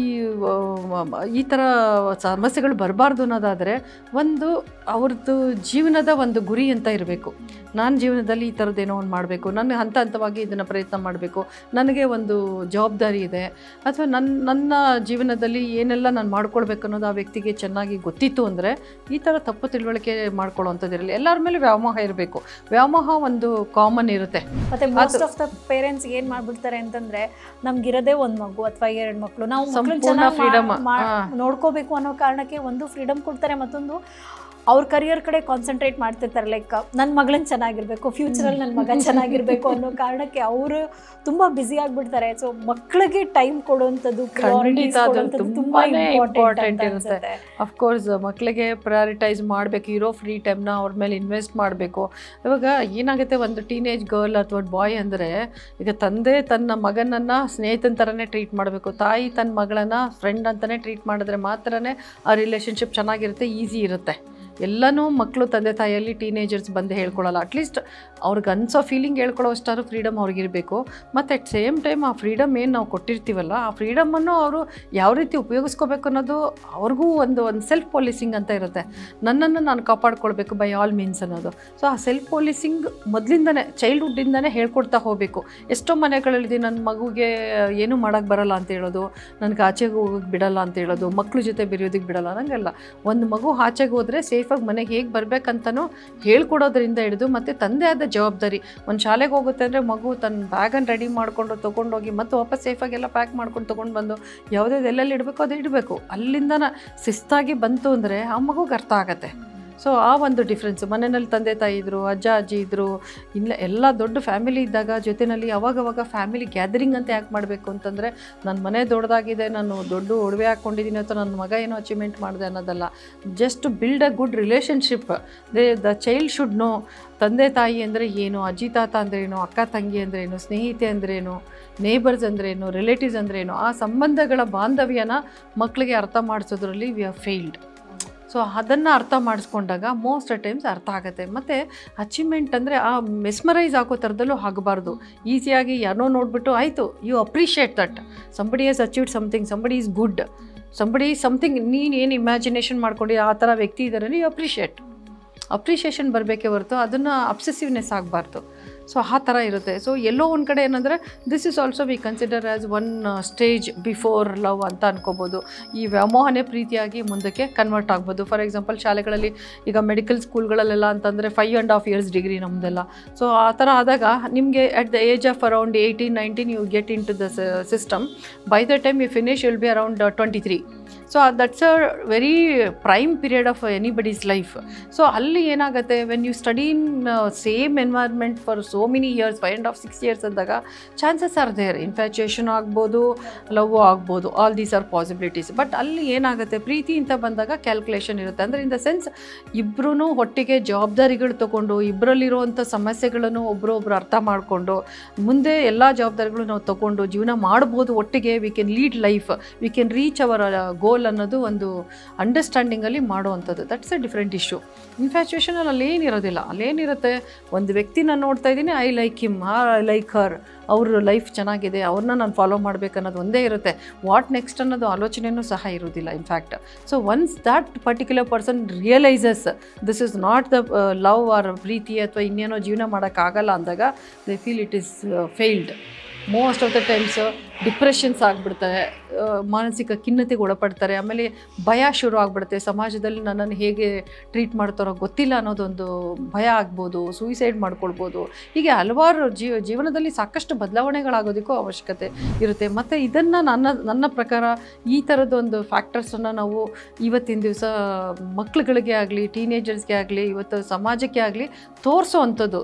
ಆ, ಈ ಥರ ಸಮಸ್ಯೆಗಳು ಬರಬಾರ್ದು ಅನ್ನೋದಾದರೆ ಒಂದು ಅವ್ರದ್ದು ಜೀವನದ ಒಂದು ಗುರಿ ಅಂತ ಇರಬೇಕು ನಾನು ಜೀವನದಲ್ಲಿ ಈ ಥರದ್ದೇನೋ ಒಂದು ಮಾಡಬೇಕು ನಾನು ಹಂತ ಹಂತವಾಗಿ ಇದನ್ನು ಪ್ರಯತ್ನ ಮಾಡಬೇಕು ನನಗೆ ಒಂದು ಜವಾಬ್ದಾರಿ ಇದೆ ಅಥವಾ ನನ್ನ ನನ್ನ ಜೀವನದಲ್ಲಿ ಏನೆಲ್ಲ ನಾನು ಮಾಡ್ಕೊಳ್ಬೇಕು ಅನ್ನೋದು ಆ ವ್ಯಕ್ತಿಗೆ ಚೆನ್ನಾಗಿ ಗೊತ್ತಿತ್ತು ಅಂದರೆ ಈ ಥರ ತಪ್ಪು ತಿಳುವಳಿಕೆ ಮಾಡ್ಕೊಳ್ಳೋವಂಥದ್ದು ಇರಲಿ ಎಲ್ಲರ ಮೇಲೆ ವ್ಯಾಮೋಹ ಇರಬೇಕು ವ್ಯಾಮೋಹ ಒಂದು ಕಾಮನ್ ಇರುತ್ತೆ ಮತ್ತೆ ಮೋಸ್ಟ್ ಆಫ್ ದ ಪೇರೆಂಟ್ಸ್ ಏನ್ ಮಾಡ್ಬಿಡ್ತಾರೆ ಅಂತಂದ್ರೆ ನಮ್ಗಿರೋದೇ ಒಂದ್ ಮಗು ಅಥವಾ ಎರಡ್ ಮಕ್ಳು ನಾವು ಮಕ್ಳನ್ನ ಸಂಪೂರ್ಣ ಚೆನ್ನಾಗ್ freedom. ಮಾ- ಮಾ- ಹಾ. ನೋಡ್ಕೋಬೇಕು ಅನ್ನೋ ಕಾರಣಕ್ಕೆ ಒಂದು ಫ್ರೀಡಮ್ ಕೊಡ್ತಾರೆ ಮತ್ತೊಂದು ಅವ್ರ ಕರಿಯರ್ ಕಡೆ ಕಾನ್ಸಂಟ್ರೇಟ್ ಮಾಡ್ತಿರ್ತಾರೆ ಲೈಕ್ ನನ್ನ ಮಗಳನ್ನ ಚೆನ್ನಾಗಿರ್ಬೇಕು ಫ್ಯೂಚರಲ್ಲಿ ನನ್ನ ಮಗ ಚೆನ್ನಾಗಿರ್ಬೇಕು ಅನ್ನೋ ಕಾರಣಕ್ಕೆ ಅವರು ತುಂಬಾ ಬ್ಯುಸಿ ಆಗ್ಬಿಡ್ತಾರೆ ಸೊ ಮಕ್ಕಳಿಗೆ ಟೈಮ್ ಕೊಡುವಂಥದ್ದು priorities ಖಂಡಿತ ಅದು ಕೊಡುವಂಥದ್ದು ತುಂಬಾ ತುಂಬಾನೇ ಇಂಪಾರ್ಟೆಂಟ್ important ಇರುತ್ತೆ. ಅಫ್ಕೋರ್ಸ್ ಮಕ್ಕಳಿಗೆ ಪ್ರಯಾರಿಟೈಸ್ ಮಾಡಬೇಕು ಇರೋ ಫ್ರೀ ಟೈಮ್ನ ಅವ್ರ ಮೇಲೆ ಇನ್ವೆಸ್ಟ್ ಮಾಡಬೇಕು ಇವಾಗ ಏನಾಗುತ್ತೆ ಒಂದು ಟೀನೇಜ್ ಗರ್ಲ್ ಅಥವಾ ಬಾಯ್ ಅಂದರೆ ಈಗ ತಂದೆ ತನ್ನ ಮಗನನ್ನು ಸ್ನೇಹಿತನ ಥರನೇ ಟ್ರೀಟ್ ಮಾಡಬೇಕು ತಾಯಿ ತನ್ನ ಮಗಳನ್ನ ಫ್ರೆಂಡ್ ಅಂತಲೇ ಟ್ರೀಟ್ ಮಾಡಿದ್ರೆ ಮಾತ್ರನೇ ಆ ರಿಲೇಷನ್ಶಿಪ್ ಚೆನ್ನಾಗಿರುತ್ತೆ ಈಸಿ ಇರುತ್ತೆ ಎಲ್ಲನೂ ಮಕ್ಕಳು ತಂದೆ ತಾಯಿಯಲ್ಲಿ ಟೀನೇಜರ್ಸ್ ಬಂದು ಹೇಳ್ಕೊಳ್ಳಲ್ಲ ಅಟ್ಲೀಸ್ಟ್ ಅವ್ರಿಗೆ ಅನ್ಸೋ ಫೀಲಿಂಗ್ ಹೇಳ್ಕೊಳ್ಳೋ ಅಷ್ಟಾದ್ರೂ ಫ್ರೀಡಮ್ ಅವ್ರಿಗಿರಬೇಕು ಮತ್ತು ಅಟ್ ಸೇಮ್ ಟೈಮ್ ಆ ಫ್ರೀಡಮ್ ಏನು ನಾವು ಕೊಟ್ಟಿರ್ತೀವಲ್ಲ ಆ ಫ್ರೀಡಮನ್ನು ಅವರು ಯಾವ ರೀತಿ ಉಪಯೋಗಿಸ್ಕೋಬೇಕು ಅನ್ನೋದು ಅವ್ರಿಗೂ ಒಂದು ಒಂದು ಸೆಲ್ಫ್ ಪಾಲಿಸಿಂಗ್ ಅಂತ ಇರುತ್ತೆ ನನ್ನನ್ನು ನಾನು ಕಾಪಾಡ್ಕೊಳ್ಬೇಕು ಬೈ ಆಲ್ ಮೀನ್ಸ್ ಅನ್ನೋದು ಸೊ ಆ ಸೆಲ್ಫ್ ಪಾಲಿಸಿಂಗ್ ಮೊದಲಿಂದನೇ ಚೈಲ್ಡ್ಹುಡ್ಡಿಂದನೇ ಹೇಳ್ಕೊಡ್ತಾ ಹೋಗಬೇಕು ಎಷ್ಟೋ ಮನೆಗಳಲ್ಲಿ ನನ್ನ ಮಗುಗೆ ಏನೂ ಮಾಡೋಕ್ಕೆ ಬರಲ್ಲ ಅಂತ ಹೇಳೋದು ನನಗೆ ಆಚೆಗೆ ಹೋಗೋಕ್ಕೆ ಬಿಡಲ್ಲ ಅಂತ ಹೇಳೋದು ಮಕ್ಳ ಜೊತೆ ಬೆರೆಯೋದಕ್ಕೆ ಬಿಡಲ್ಲ ನಂಗೆಲ್ಲ ಒಂದು ಮಗು ಆಚೆಗೆ ಹೋದರೆ ಸೇಫಾಗಿ ಮನೆಗೆ ಹೇಗೆ ಬರಬೇಕಂತನೂ ಹೇಳ್ಕೊಡೋದ್ರಿಂದ ಹಿಡಿದು ಮತ್ತು ತಂದೆ ಆದ ಜವಾಬ್ದಾರಿ ಒಂದು ಶಾಲೆಗೆ ಹೋಗುತ್ತೆ ಅಂದರೆ ಮಗು ತನ್ನ ಬ್ಯಾಗನ್ನು ರೆಡಿ ಮಾಡಿಕೊಂಡು ತೊಗೊಂಡೋಗಿ ಮತ್ತೆ ವಾಪಸ್ ಸೇಫಾಗೆಲ್ಲ ಪ್ಯಾಕ್ ಮಾಡ್ಕೊಂಡು ತೊಗೊಂಡು ಬಂದು ಯಾವುದ್ಯಾವ್ದು ಎಲ್ಲೆಲ್ಲಿ ಇಡಬೇಕು ಅದು ಇಡಬೇಕು ಅಲ್ಲಿಂದ ಶಿಸ್ತಾಗಿ ಬಂತು ಅಂದರೆ ಆ ಮಗುಗೆ ಅರ್ಥ ಆಗತ್ತೆ ಸೊ ಆ ಒಂದು ಡಿಫ್ರೆನ್ಸು ಮನೆಯಲ್ಲಿ ತಂದೆ ತಾಯಿ ಇದ್ದರು ಅಜ್ಜ ಅಜ್ಜಿ ಇದ್ದರು ಇಲ್ಲ ಎಲ್ಲ ದೊಡ್ಡ ಫ್ಯಾಮಿಲಿ ಇದ್ದಾಗ ಜೊತೆಯಲ್ಲಿ ಅವಾಗವಾಗ ಫ್ಯಾಮಿಲಿ ಗ್ಯಾದರಿಂಗ್ ಅಂತ ಯಾಕೆ ಮಾಡಬೇಕು ಅಂತಂದರೆ ನನ್ನ ಮನೆ ದೊಡ್ಡದಾಗಿದೆ ನಾನು ದೊಡ್ಡ ಒಡವೆ ಹಾಕ್ಕೊಂಡಿದ್ದೀನಿ ಅಥವಾ ನನ್ನ ಮಗ ಏನೋ ಅಚೀವ್ಮೆಂಟ್ ಮಾಡಿದೆ ಅನ್ನೋದಲ್ಲ just build a good relationship they the child should know ತಂದೆ ತಾಯಿ ಅಂದರೆ ಏನು ಅಜ್ಜಿ ತಾತ ಅಂದ್ರೇನು ಅಕ್ಕ ತಂಗಿ ಅಂದ್ರೇನು ಸ್ನೇಹಿತೆ ಅಂದ್ರೇನು ನೇಬರ್ಸ್ ಅಂದ್ರೇನು ರಿಲೇಟಿವ್ಸ್ ಅಂದ್ರೇನು ಆ ಸಂಬಂಧಗಳ ಬಾಂಧವ್ಯನ ಮಕ್ಕಳಿಗೆ ಅರ್ಥ ಮಾಡಿಸೋದ್ರಲ್ಲಿ ವಿ ಆರ್ ಫೇಲ್ಡ್ ಸೊ ಅದನ್ನು ಅರ್ಥ ಮಾಡಿಸ್ಕೊಂಡಾಗ ಮೋಸ್ಟ್ ಟೈಮ್ಸ್ ಅರ್ಥ ಆಗುತ್ತೆ ಮತ್ತು ಅಚೀವ್ಮೆಂಟ್ ಅಂದರೆ ಆ ಮೆಸ್ಮರೈಸ್ ಆಗೋ ಥರದಲ್ಲೂ ಆಗಬಾರ್ದು ಈಸಿಯಾಗಿ ಯಾರೋ ನೋಡಿಬಿಟ್ಟು ಆಯಿತು you appreciate that somebody is achieved something somebody is good somebody something ನೀನು ಏನು ಇಮ್ಯಾಜಿನೇಷನ್ ಮಾಡ್ಕೊಂಡು ಆ ಥರ ವ್ಯಕ್ತಿ ಇದ್ದಾರೆ ಯು ಅಪ್ರಿಷಿಯೇಟ್ ಅಪ್ರಿಷಿಯೇಷನ್ ಬರಬೇಕೇ ಹೊರತು ಅದನ್ನು ಅಬ್ಸೆಸಿವ್ನೆಸ್ ಆಗಬಾರ್ದು ಸೊ ಆ ಥರ ಇರುತ್ತೆ ಸೊ ಎಲ್ಲೋ ಒಂದು ಕಡೆ ಏನಂದರೆ this is also we consider as one stage before love ಅಂತ ಅನ್ಕೋಬೋದು ಈ ವ್ಯಾಮೋಹನೆ ಪ್ರೀತಿಯಾಗಿ ಮುಂದಕ್ಕೆ ಕನ್ವರ್ಟ್ ಆಗ್ಬೋದು ಫಾರ್ ಎಕ್ಸಾಂಪಲ್ ಶಾಲೆಗಳಲ್ಲಿ ಈಗ ಮೆಡಿಕಲ್ ಸ್ಕೂಲ್ಗಳಲ್ಲೆಲ್ಲ ಅಂತಂದರೆ five and half years degree ನಮ್ಮದೆಲ್ಲ ಸೊ ಆ ಥರ ಆದಾಗ ನಿಮಗೆ at the age of around eighteen nineteen you get into the system by the time you finish will be around twenty three so that's a very prime period of anybody's life so ಅಲ್ಲಿ ಏನಾಗುತ್ತೆ when you study in same environment for so many years five and half six years ಅಂದಾಗ chances are there infatuation ಆಗ್ಬೋದು love ಆಗ್ಬೋದು all these are possibilities but ಅಲ್ಲಿ ಏನಾಗುತ್ತೆ ಪ್ರೀತಿ ಅಂತ ಬಂದಾಗ calculation ಇರುತ್ತೆ ಅಂದರೆ ಇನ್ ದ ಸೆನ್ಸ್ ಇಬ್ಬರೂ ಒಟ್ಟಿಗೆ ಜವಾಬ್ದಾರಿಗಳು ತಗೊಂಡು ಇಬ್ಬರಲ್ಲಿರುವಂಥ ಸಮಸ್ಯೆಗಳನ್ನು ಒಬ್ಬರೊಬ್ರು ಅರ್ಥ ಮಾಡಿಕೊಂಡು ಮುಂದೆ ಎಲ್ಲ ಜವಾಬ್ದಾರಿಗಳು ನಾವು ತಗೊಂಡು ಜೀವನ ಮಾಡ್ಬೋದು ಒಟ್ಟಿಗೆ we can lead life we can reach our goal ಅನ್ನೋದು ಒಂದು ಅಂಡರ್ಸ್ಟ್ಯಾಂಡಿಂಗಲ್ಲಿ ಮಾಡುವಂಥದ್ದು ದಟ್ಸ್ ಅ ಡಿಫ್ರೆಂಟ್ ಇಶ್ಯೂ ಇನ್ಫ್ಯಾಚುಯೇಷನಲ್ಲಿ ಅಲ್ಲೇನಿರೋದಿಲ್ಲ ಅಲ್ಲೇನಿರುತ್ತೆ ಒಂದು ವ್ಯಕ್ತಿನ ನೋಡ್ತಾ ಇದ್ದೀನಿ I like him I like her ಅವ್ರ ಲೈಫ್ ಚೆನ್ನಾಗಿದೆ ಅವ್ರನ್ನ ನಾನು ಫಾಲೋ ಮಾಡಬೇಕು ಅನ್ನೋದು ಒಂದೇ ಇರುತ್ತೆ ವಾಟ್ ನೆಕ್ಸ್ಟ್ ಅನ್ನೋದು ಆಲೋಚನೆಯೂ ಸಹ ಇರೋದಿಲ್ಲ in fact so once that particular person realises this is not the love or ಪ್ರೀತಿ ಅಥವಾ ಇನ್ನೇನೋ ಜೀವನ ಮಾಡೋಕ್ಕಾಗಲ್ಲ ಅಂದಾಗ they feel it is failed most of the times depressions ಆಗಿಬಿಡ್ತಾರೆ ಮಾನಸಿಕ ಖಿನ್ನತೆಗೆ ಒಳಪಡ್ತಾರೆ ಆಮೇಲೆ ಭಯ ಶುರು ಆಗಿಬಿಡುತ್ತೆ ಸಮಾಜದಲ್ಲಿ ನನ್ನನ್ನು ಹೇಗೆ ಟ್ರೀಟ್ ಮಾಡ್ತಾರೋ ಗೊತ್ತಿಲ್ಲ ಅನ್ನೋದೊಂದು ಭಯ ಆಗ್ಬೋದು ಸೂಯಿಸೈಡ್ ಮಾಡ್ಕೊಳ್ಬೋದು ಹೀಗೆ ಹಲವಾರು ಜೀವ ಜೀವನದಲ್ಲಿ ಸಾಕಷ್ಟು ಬದಲಾವಣೆಗಳಾಗೋದಕ್ಕೂ ಅವಶ್ಯಕತೆ ಇರುತ್ತೆ ಮತ್ತು ಇದನ್ನು ನನ್ನ ನನ್ನ ಪ್ರಕಾರ ಈ ಥರದೊಂದು ಫ್ಯಾಕ್ಟರ್ಸನ್ನು ನಾವು ಇವತ್ತಿನ ದಿವಸ ಮಕ್ಳುಗಳಿಗೆ ಆಗಲಿ ಟೀನೇಜರ್ಸ್ಗೆ ಆಗಲಿ ಇವತ್ತು ಸಮಾಜಕ್ಕೆ ಆಗಲಿ ತೋರಿಸೋ ಅಂಥದ್ದು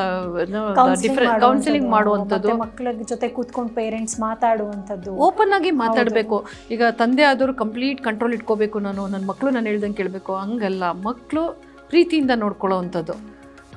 ಡಿಫ್ರೆಂಟ್ ಕೌನ್ಸಿಲಿಂಗ್ ಮಾಡುವಂಥದ್ದು ಮಕ್ಕಳ ಜೊತೆ ಕೂತ್ಕೊಂಡು ಪೇರೆಂಟ್ಸ್ ಮಾತಾಡುವಂಥದ್ದು ಓಪನ್ ಆಗಿ ಮಾತಾಡಬೇಕು ಈಗ ತಂದೆ ಆದವರು ಕಂಪ್ಲೀಟ್ ಕಂಟ್ರೋಲ್ ಇಟ್ಕೋಬೇಕು ನಾನು ನನ್ನ ಮಕ್ಕಳು ನಾನು ಹೇಳ್ದಂಗೆ ಕೇಳಬೇಕು ಹಂಗಲ್ಲ ಮಕ್ಕಳು ಪ್ರೀತಿಯಿಂದ ನೋಡ್ಕೊಳ್ಳೋ ಅಂಥದ್ದು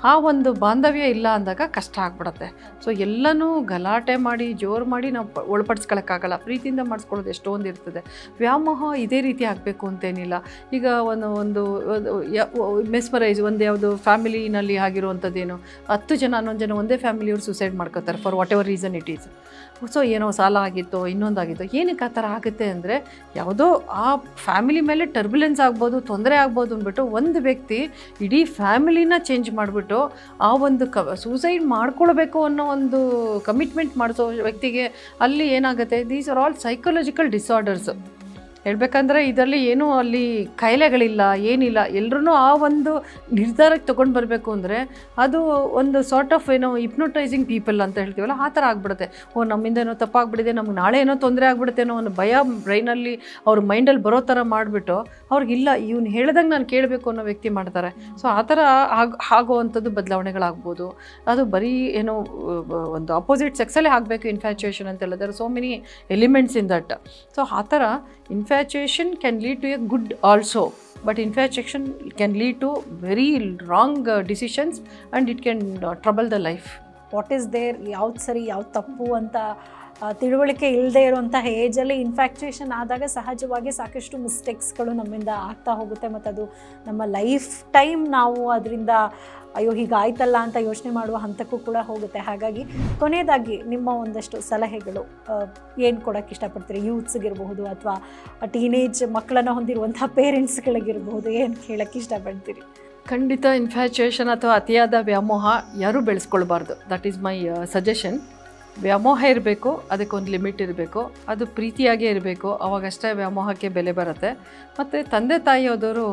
ಆ ಒಂದು ಬಾಂಧವ್ಯ ಇಲ್ಲ ಅಂದಾಗ ಕಷ್ಟ ಆಗ್ಬಿಡುತ್ತೆ ಸೊ ಎಲ್ಲನೂ ಗಲಾಟೆ ಮಾಡಿ ಜೋರು ಮಾಡಿ ನಾವು ಪ- ಒಳಪಡಿಸ್ಕೊಳಕ್ಕಾಗಲ್ಲ ಪ್ರೀತಿಯಿಂದ ಮಾಡಿಸ್ಕೊಳ್ಳೋದು ಎಷ್ಟೊಂದು ಇರ್ತದೆ ವ್ಯಾಮೋಹ ಇದೇ ರೀತಿ ಆಗಬೇಕು ಅಂತೇನಿಲ್ಲ ಈಗ ಒಂದು ಒಂದು ಮೆಸ್ಮರೈಸ್ ಒಂದು ಯಾವುದು ಫ್ಯಾಮಿಲಿನಲ್ಲಿ ಆಗಿರುವಂಥದ್ದೇನು ಹತ್ತು ಜನ ಹನ್ನೊಂದು ಜನ ಒಂದೇ ಫ್ಯಾಮಿಲಿಯವ್ರು ಸುಸೈಡ್ ಮಾಡ್ಕೋತಾರೆ for whatever reason it is so ಏನೋ ಸಾಲ ಆಗಿತ್ತೋ ಇನ್ನೊಂದಾಗಿತ್ತೋ ಏನಕ್ಕೆ ಆ ಥರ ಆಗುತ್ತೆ ಅಂದರೆ ಯಾವುದೋ ಆ ಫ್ಯಾಮಿಲಿ ಮೇಲೆ ಟರ್ಬುಲೆನ್ಸ್ ಆಗ್ಬೋದು ತೊಂದರೆ ಆಗ್ಬೋದು ಅಂದ್ಬಿಟ್ಟು ಒಂದು ವ್ಯಕ್ತಿ ಇಡೀ ಫ್ಯಾಮಿಲಿನ ಚೇಂಜ್ ಮಾಡಿಬಿಟ್ಟು ಆ ಒಂದು ಕ ಸೂಸೈಡ್ ಮಾಡ್ಕೊಳ್ಬೇಕು ಅನ್ನೋ ಒಂದು ಕಮಿಟ್ಮೆಂಟ್ ಮಾಡಿಸೋ ವ್ಯಕ್ತಿಗೆ ಅಲ್ಲಿ ಏನಾಗುತ್ತೆ these are all psychological disorders ಹೇಳ್ಬೇಕಂದ್ರೆ ಇದರಲ್ಲಿ ಏನೂ ಅಲ್ಲಿ ಕಾಯಿಲೆಗಳಿಲ್ಲ ಏನಿಲ್ಲ ಎಲ್ಲರೂ ಆ ಒಂದು ನಿರ್ಧಾರಕ್ಕೆ ತೊಗೊಂಡು ಬರಬೇಕು ಅಂದರೆ ಅದು ಒಂದು ಸಾರ್ಟ್ ಆಫ್ ಏನೋ ಹಿಪ್ನೋಟೈಸಿಂಗ್ ಪೀಪಲ್ ಅಂತ ಹೇಳ್ತೀವಲ್ಲ ಆ ಥರ ಆಗ್ಬಿಡುತ್ತೆ ಓ ನಮ್ಮಿಂದ ಏನೋ ತಪ್ಪಾಗ್ಬಿಟ್ಟಿದೆ ನಮ್ಗೆ ನಾಳೆ ಏನೋ ತೊಂದರೆ ಆಗ್ಬಿಡುತ್ತೆ ಅನ್ನೋ ಒಂದು ಭಯ ಬ್ರೈನಲ್ಲಿ ಅವ್ರ ಮೈಂಡಲ್ಲಿ ಬರೋ ಥರ ಮಾಡಿಬಿಟ್ಟು ಅವ್ರಿಗಿಲ್ಲ ಇವ್ನು ಹೇಳ್ದಂಗೆ ನಾನು ಕೇಳಬೇಕು ಅನ್ನೋ ವ್ಯಕ್ತಿ ಮಾಡ್ತಾರೆ ಸೊ ಆ ಥರ ಆಗ ಆಗುವಂಥದ್ದು ಬದಲಾವಣೆಗಳಾಗ್ಬೋದು ಅದು ಬರೀ ಏನೋ ಅಹ್, ಒಂದು ಅಪೋಸಿಟ್ ಸೆಕ್ಸಲ್ಲೇ ಆಗಬೇಕು ಇನ್ಫ್ಯಾಚುಯೇಷನ್ ಅಂತ ಹೇಳಿದ್ರೆ so many elements in that so ಆ ಥರ infatuation can lead to a good also but infatuation can lead to very wrong decisions and it can trouble the life what is there ಯಾವ್ದು ಸರಿ ಯಾವ್ದು ತಪ್ಪು ಅಂತ ಆ, ತಿಳುವಳಿಕೆ ಇಲ್ಲದೆ ಇರುವಂತಹ ಏಜಲ್ಲಿ ಇನ್ಫ್ಯಾಕ್ಚುಯೇಷನ್ ಆದಾಗ ಸಹಜವಾಗಿ ಸಾಕಷ್ಟು ಮಿಸ್ಟೇಕ್ಸ್ಗಳು ನಮ್ಮಿಂದ ಆಗ್ತಾ ಹೋಗುತ್ತೆ ಮತ್ತು ಅದು ನಮ್ಮ ಲೈಫ್ ಟೈಮ್ ನಾವು ಅದರಿಂದ ಅಯ್ಯೋ ಹೀಗಾಯ್ತಲ್ಲ ಅಂತ ಯೋಚನೆ ಮಾಡುವ ಹಂತಕ್ಕೂ ಕೂಡ ಹೋಗುತ್ತೆ ಹಾಗಾಗಿ ಕೊನೆಯದಾಗಿ ನಿಮ್ಮ ಒಂದಷ್ಟು ಸಲಹೆಗಳು ಏನು ಕೊಡೋಕ್ಕೆ ಇಷ್ಟಪಡ್ತೀರಿ ಯೂತ್ಸ್ಗಿರಬಹುದು ಅಥವಾ ಟೀನೇಜ್ ಮಕ್ಕಳನ್ನು ಹೊಂದಿರುವಂಥ ಪೇರೆಂಟ್ಸ್ಗಳಿಗಿರಬಹುದು ಏನು ಕೇಳೋಕ್ಕೆ ಇಷ್ಟಪಡ್ತೀರಿ ಖಂಡಿತ ಇನ್ಫ್ಯಾಚುಯೇಷನ್ ಅಥವಾ ಅತಿಯಾದ ವ್ಯಾಮೋಹ ಯಾರೂ ಬೆಳೆಸ್ಕೊಳ್ಬಾರ್ದು ದಟ್ ಈಸ್ ಮೈ ಸಜೆಷನ್ ವ್ಯಾಮೋಹ ಇರಬೇಕು ಅದಕ್ಕೊಂದು ಲಿಮಿಟ್ ಇರಬೇಕು ಅದು ಪ್ರೀತಿಯಾಗೇ ಇರಬೇಕು ಅವಾಗಷ್ಟೇ ವ್ಯಾಮೋಹಕ್ಕೆ ಬೆಲೆ ಬರುತ್ತೆ ಮತ್ತು ತಂದೆ ತಾಯಿಯಾದವರು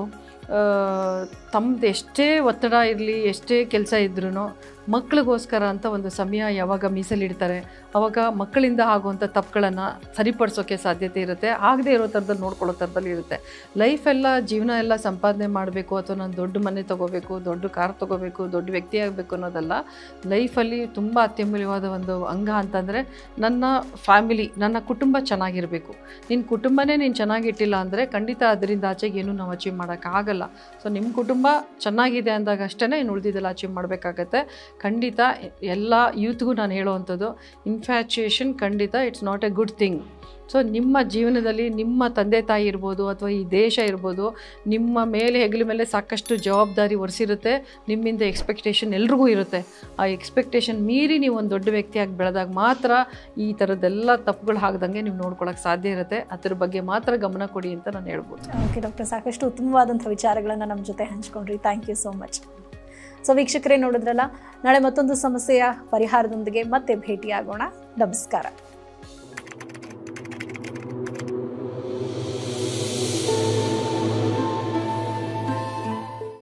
ತಮ್ಮದು ಎಷ್ಟೇ ಒತ್ತಡ ಇರಲಿ ಎಷ್ಟೇ ಕೆಲಸ ಇದ್ರೂ ಮಕ್ಕಳಿಗೋಸ್ಕರ ಅಂತ ಒಂದು ಸಮಯ ಯಾವಾಗ ಮೀಸಲಿಡ್ತಾರೆ ಅವಾಗ ಮಕ್ಕಳಿಂದ ಆಗುವಂಥ ತಪ್ಪುಗಳನ್ನು ಸರಿಪಡಿಸೋಕ್ಕೆ ಸಾಧ್ಯತೆ ಇರುತ್ತೆ ಆಗದೇ ಇರೋ ಥರದಲ್ಲಿ ನೋಡ್ಕೊಳ್ಳೋ ಥರದಲ್ಲಿ ಇರುತ್ತೆ ಲೈಫ್ ಎಲ್ಲ ಜೀವನ ಎಲ್ಲ ಸಂಪಾದನೆ ಮಾಡಬೇಕು ಅಥವಾ ನಾನು ದೊಡ್ಡ ಮನೆ ತೊಗೋಬೇಕು ದೊಡ್ಡ ಕಾರ್ ತೊಗೋಬೇಕು ದೊಡ್ಡ ವ್ಯಕ್ತಿ ಆಗಬೇಕು ಅನ್ನೋದಲ್ಲ ಲೈಫಲ್ಲಿ ತುಂಬ ಅತ್ಯಮೂಲ್ಯವಾದ ಒಂದು ಅಂಗ ಅಂತಂದರೆ ನನ್ನ ಫ್ಯಾಮಿಲಿ ನನ್ನ ಕುಟುಂಬ ಚೆನ್ನಾಗಿರಬೇಕು ನಿನ್ನ ಕುಟುಂಬನೇ ನೀನು ಚೆನ್ನಾಗಿಟ್ಟಿಲ್ಲ ಅಂದರೆ ಖಂಡಿತ ಅದರಿಂದ ಆಚೆಗೆ ಏನೂ ನಾವು ಅಚೀವ್ ಮಾಡೋಕ್ಕಾಗಲ್ಲ ಸೊ ನಿಮ್ಮ ಕುಟುಂಬ ಚೆನ್ನಾಗಿದೆ ಅಂದಾಗ ಅಷ್ಟೇ ಇನ್ನು ಉಳಿದಿದ್ದೆಲ್ಲ ಅಚೀವ್ ಮಾಡಬೇಕಾಗತ್ತೆ ಖಂಡಿತ ಎಲ್ಲ ಯೂತ್ಗೂ ನಾನು ಹೇಳುವಂಥದ್ದು ಇನ್ಫ್ಯಾಚುಯೇಷನ್ ಖಂಡಿತ it's not a good thing so ನಿಮ್ಮ ಜೀವನದಲ್ಲಿ ನಿಮ್ಮ ತಂದೆ ತಾಯಿ ಇರ್ಬೋದು ಅಥವಾ ಈ ದೇಶ ಇರ್ಬೋದು ನಿಮ್ಮ ಮೇಲೆ ಹೆಗಲ ಮೇಲೆ ಸಾಕಷ್ಟು ಜವಾಬ್ದಾರಿ ಹೊರಿಸಿರುತ್ತೆ ನಿಮ್ಮಿಂದ ಎಕ್ಸ್ಪೆಕ್ಟೇಷನ್ ಎಲ್ರಿಗೂ ಇರುತ್ತೆ ಆ ಎಕ್ಸ್ಪೆಕ್ಟೇಷನ್ ಮೀರಿ ನೀವು ಒಂದು ದೊಡ್ಡ ವ್ಯಕ್ತಿಯಾಗಿ ಬೆಳೆದಾಗ ಮಾತ್ರ ಈ ಥರದ್ದೆಲ್ಲ ತಪ್ಪುಗಳು ಆಗದಂಗೆ ನೀವು ನೋಡ್ಕೊಳ್ಳೋಕೆ ಸಾಧ್ಯ ಇರುತ್ತೆ ಅದ್ರ ಬಗ್ಗೆ ಮಾತ್ರ ಗಮನ ಕೊಡಿ ಅಂತ ನಾನು ಹೇಳ್ಬೋದು ಓಕೆ ಡಾಕ್ಟರ್ ಸಾಕಷ್ಟು ಉತ್ತಮವಾದಂಥ ವಿಚಾರಗಳನ್ನು ನಮ್ಮ ಜೊತೆ ಹಂಚ್ಕೊಂಡ್ರಿ thank you so much so ವೀಕ್ಷಕರೇ ನೋಡಿದ್ರಲ್ಲ ನಾಳೆ ಮತ್ತೊಂದು ಸಮಸ್ಯೆಯ ಪರಿಹಾರದೊಂದಿಗೆ ಮತ್ತೆ ಭೇಟಿಯಾಗೋಣ ನಮಸ್ಕಾರ